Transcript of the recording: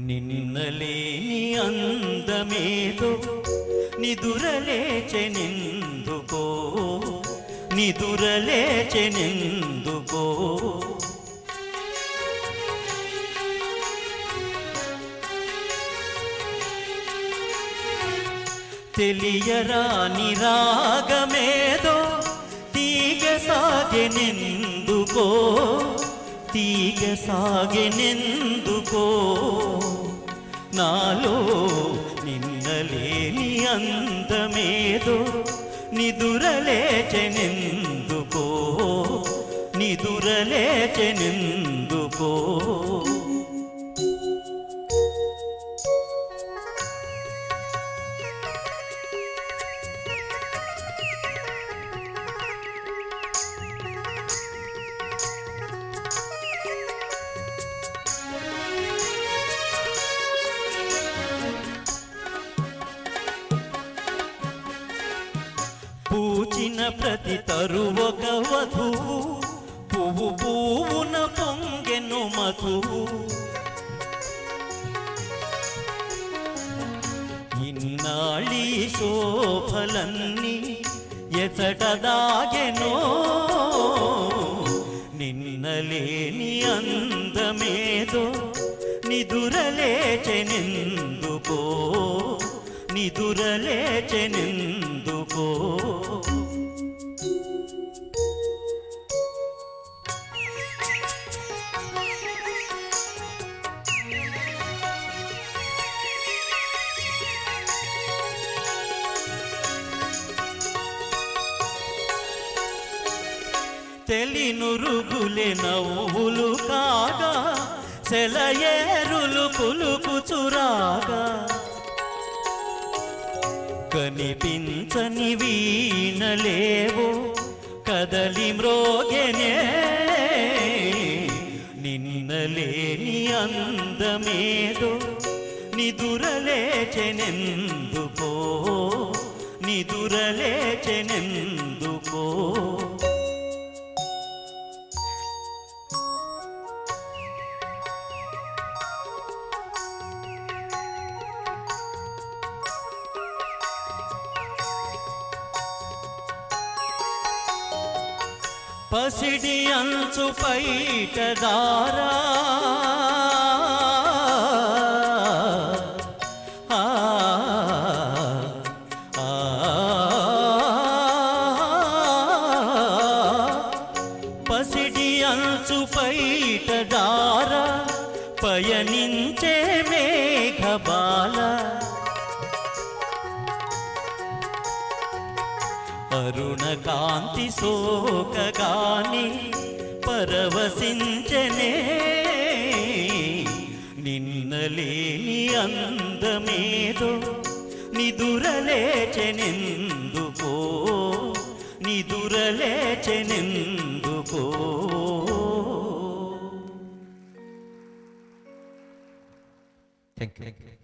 నిన్నలేని అందమేదో నిదురలేచెనెందుకో నిదురలేచెనెందుకో తెలియరాని రాగమేదో తీగ సాగెనెందుకో తీగ సాగెనెందుకో నాలో నిన్నలేని అందమేదో నిదురలేచెనెందుకో నిదురలేచెనెందుకో పూచిన ప్రతి తరువొక వధువు పువ్వు పువ్వున పొంగెను మధువు ఇన్నాళ్ళీ శోభలన్నీ ఎచట దాగెనో నిన్నలేని అందమేదో నిదురలేచెనెందుకో నిదురలేచెనెందుకో తెలినురుగులే నవ్వులు కాగా సెలయేరులు పులుకుచురాగా కనిపించని వీణలేవో కదలి మ్రోగెనే నిన్నలేని అందమేదో నిదురలేచెనెందుకో నిదురలేచెనెందుకో పసిడి అంచు పైట దారా ఆ, ఆ, పసిడి అంచు పైట దారా పయనించే మేఘబాల అరుణ కాంతి సోకగాని పరవశించనే నిన్నలేని అందమేదో నిదురలేచెనెందుకో నిదురలేచెనెందుకో థ్యాంక్ యూ